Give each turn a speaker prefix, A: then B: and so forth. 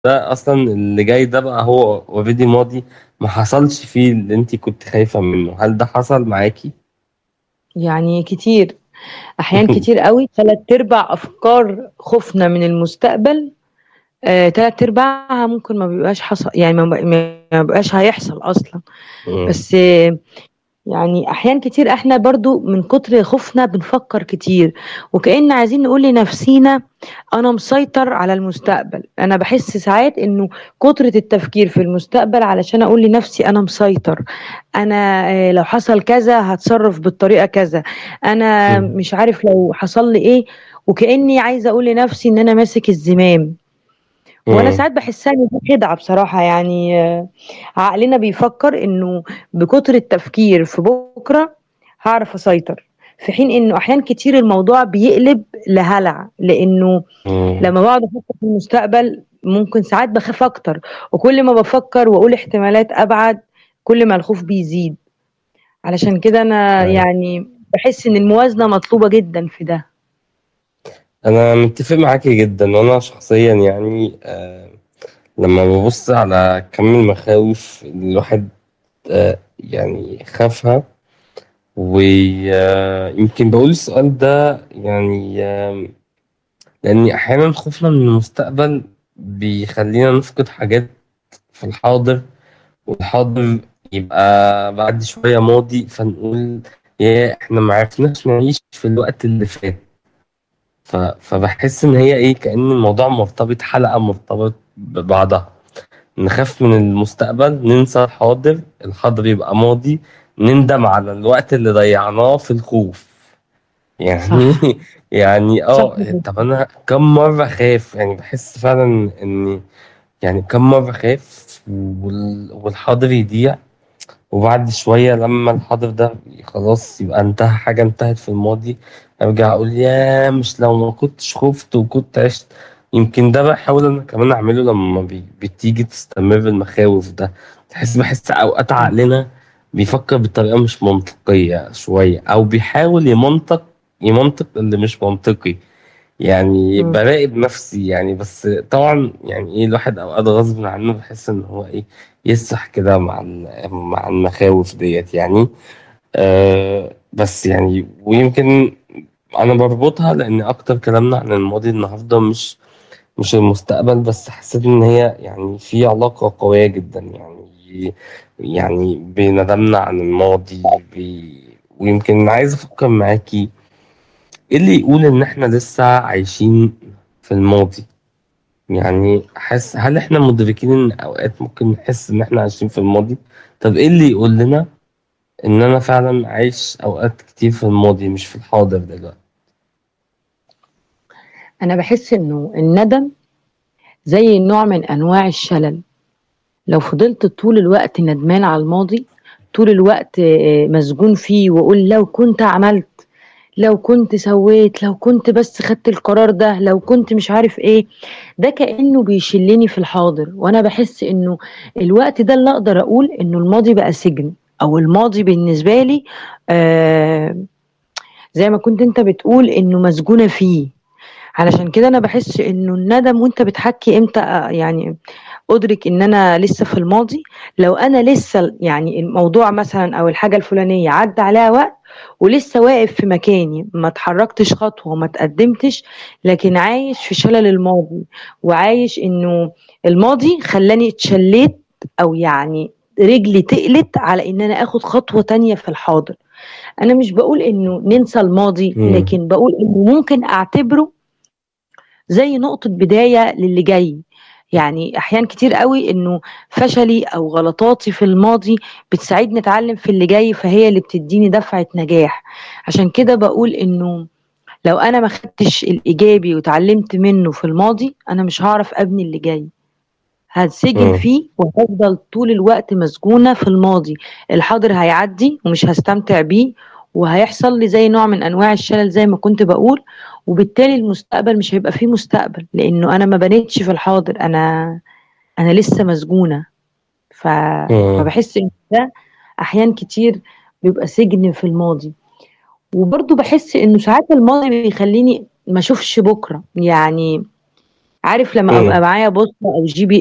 A: ده اصلا اللي جاي ده بقى هو اوريدي ماضي ما حصلش فيه اللي انت كنت خايفة منه هل ده حصل معاكي؟
B: يعني كتير أحيان كتير قوي تلات أرباع أفكار خوفنا من المستقبل آه، تلات أرباعها ممكن ما بيبقاش حصل يعني ما بي- ما بيبقاش هيحصل أصلا
A: مم.
B: بس آه، يعني أحيان كتير إحنا برضو من كتر خوفنا بنفكر كتير وكأن عايزين نقول لنفسينا أنا مسيطر على المستقبل أنا بحس ساعات إنه كترة التفكير في المستقبل علشان أقول لنفسي أنا مسيطر أنا آه، لو حصل كذا هتصرف بالطريقة كذا أنا
A: مم.
B: مش عارف لو حصل لي إيه وكأني عايزة أقول لنفسي إن أنا ماسك الزمام وانا
A: مم.
B: ساعات بحسها ان دي خدعه بصراحه يعني آه، عقلنا بيفكر انه بكتر التفكير في بكره هعرف اسيطر في حين انه احيان كتير الموضوع بيقلب لهلع لانه
A: مم.
B: لما بقعد افكر في المستقبل ممكن ساعات بخاف اكتر وكل ما بفكر واقول احتمالات ابعد كل ما الخوف بيزيد علشان كده انا
A: أيوة.
B: يعني بحس ان الموازنه مطلوبه جدا في ده
A: انا متفق معاكي جدا وانا شخصيا يعني آه لما ببص على كم المخاوف اللي الواحد آه يعني خافها ويمكن بقول السؤال ده يعني آه لأني أحيانا خوفنا من المستقبل بيخلينا نفقد حاجات في الحاضر والحاضر يبقى بعد شوية ماضي فنقول يا احنا معرفناش نعيش في الوقت اللي فات ف... فبحس ان هي ايه كأن الموضوع مرتبط حلقة مرتبط ببعضها نخاف من المستقبل ننسى الحاضر الحاضر يبقى ماضي نندم على الوقت اللي ضيعناه في الخوف يعني
B: صح
A: يعني
B: صح
A: اه
B: جدا
A: طب انا كم مرة خاف يعني بحس فعلا ان يعني كم مرة خاف وال... والحاضر يضيع وبعد شوية لما الحاضر ده خلاص يبقى انتهى حاجة انتهت في الماضي ارجع اقول يا مش لو ما كنتش خفت وكنت عشت يمكن ده بحاول انا كمان اعمله لما بي... بتيجي تستمر المخاوف ده تحس بحس اوقات عقلنا بيفكر بطريقة مش منطقية شوية او بيحاول يمنطق يمنطق اللي مش منطقي يعني
B: مم.
A: براقب نفسي يعني بس طبعا يعني ايه الواحد اوقات غصب عنه بحس ان هو ايه يسرح كده مع ال- مع المخاوف ديت يعني آه بس يعني ويمكن انا بربطها لان اكتر كلامنا عن الماضي النهارده مش مش المستقبل بس حسيت ان هي يعني في علاقة قوية جدا يعني يعني بندمنا عن الماضي بي ويمكن عايز افكر معاكي ايه اللي يقول ان احنا لسه عايشين في الماضي يعني حس هل احنا مدركين ان اوقات ممكن نحس ان احنا عايشين في الماضي طب ايه اللي يقول لنا ان انا فعلا عايش اوقات كتير في الماضي مش في الحاضر دلوقتي
B: انا بحس انه الندم زي نوع من انواع الشلل لو فضلت طول الوقت ندمان على الماضي طول الوقت آه، مسجون فيه واقول لو كنت عملت لو كنت سويت لو كنت بس خدت القرار ده لو كنت مش عارف ايه ده كأنه بيشلني في الحاضر وانا بحس انه الوقت ده اللي اقدر اقول انه الماضي بقى سجن او الماضي بالنسبة لي آه زي ما كنت انت بتقول انه مسجونة فيه علشان كده انا بحس انه الندم وانت بتحكي امتى آه، يعني ادرك ان انا لسه في الماضي لو انا لسه يعني الموضوع مثلا او الحاجه الفلانيه عدى عليها وقت ولسه واقف في مكاني ما اتحركتش خطوه وما تقدمتش لكن عايش في شلل الماضي وعايش انه الماضي خلاني اتشليت او يعني رجلي تقلت على ان انا اخد خطوه تانية في الحاضر انا مش بقول انه ننسى الماضي
A: مم.
B: لكن بقول انه ممكن اعتبره زي نقطة بداية للي جاي يعني احيان كتير قوي انه فشلي او غلطاتي في الماضي بتساعدني اتعلم في اللي جاي فهي اللي بتديني دفعة نجاح عشان كده بقول انه لو انا ما خدتش الايجابي وتعلمت منه في الماضي انا مش هعرف ابني اللي جاي هتسجن
A: مم.
B: فيه وهفضل طول الوقت مسجونة في الماضي الحاضر هيعدي ومش هستمتع بيه وهيحصل لي زي نوع من انواع الشلل زي ما كنت بقول وبالتالي المستقبل مش هيبقى فيه مستقبل لانه انا ما بنيتش في الحاضر انا انا لسه مسجونة ف...
A: مم.
B: فبحس ان ده احيان كتير بيبقى سجن في الماضي وبرضه بحس انه ساعات الماضي بيخليني ما اشوفش بكره يعني عارف لما
A: مم.
B: ابقى معايا بوصله او جي بي